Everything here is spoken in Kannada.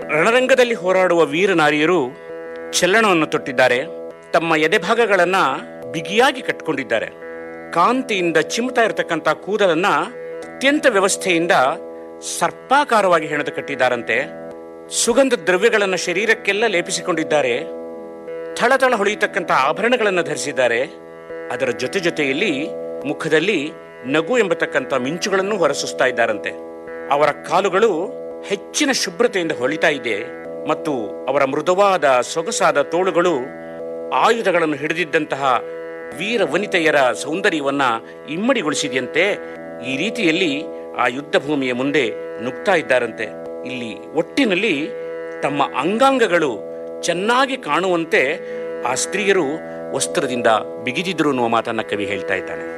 ರಣರಂಗದಲ್ಲಿ ಹೋರಾಡುವ ವೀರ ನಾರಿಯರು ಚಲ್ಲಣವನ್ನು ತೊಟ್ಟಿದ್ದಾರೆ ತಮ್ಮ ಎದೆಭಾಗಗಳನ್ನ ಬಿಗಿಯಾಗಿ ಕಟ್ಟಿಕೊಂಡಿದ್ದಾರೆ ಕಾಂತಿಯಿಂದ ಚಿಮ್ತಾ ಇರತಕ್ಕಂಥ ಕೂದಲನ್ನ ಅತ್ಯಂತ ವ್ಯವಸ್ಥೆಯಿಂದ ಸರ್ಪಾಕಾರವಾಗಿ ಹೆಣೆದು ಕಟ್ಟಿದ್ದಾರಂತೆ ಸುಗಂಧ ದ್ರವ್ಯಗಳನ್ನು ಶರೀರಕ್ಕೆಲ್ಲ ಲೇಪಿಸಿಕೊಂಡಿದ್ದಾರೆ ಥಳಥಳ ಹೊಳೆಯತಕ್ಕಂಥ ಆಭರಣಗಳನ್ನು ಧರಿಸಿದ್ದಾರೆ ಅದರ ಜೊತೆ ಜೊತೆಯಲ್ಲಿ ಮುಖದಲ್ಲಿ ನಗು ಎಂಬತಕ್ಕಂಥ ಮಿಂಚುಗಳನ್ನು ಹೊರಸೂಸ್ತಾ ಇದ್ದಾರಂತೆ ಅವರ ಕಾಲುಗಳು ಹೆಚ್ಚಿನ ಶುಭ್ರತೆಯಿಂದ ಹೊಳಿತಾ ಇದೆ ಮತ್ತು ಅವರ ಮೃದುವಾದ ಸೊಗಸಾದ ತೋಳುಗಳು ಆಯುಧಗಳನ್ನು ಹಿಡಿದಿದ್ದಂತಹ ವೀರ ವನಿತೆಯರ ಸೌಂದರ್ಯವನ್ನ ಇಮ್ಮಡಿಗೊಳಿಸಿದೆಯಂತೆ ಈ ರೀತಿಯಲ್ಲಿ ಆ ಯುದ್ಧ ಭೂಮಿಯ ಮುಂದೆ ನುಗ್ತಾ ಇದ್ದಾರಂತೆ ಇಲ್ಲಿ ಒಟ್ಟಿನಲ್ಲಿ ತಮ್ಮ ಅಂಗಾಂಗಗಳು ಚೆನ್ನಾಗಿ ಕಾಣುವಂತೆ ಆ ಸ್ತ್ರೀಯರು ವಸ್ತ್ರದಿಂದ ಬಿಗಿದಿದ್ರು ಅನ್ನುವ ಮಾತನ್ನ ಕವಿ ಹೇಳ್ತಾ ಇದ್ದಾನೆ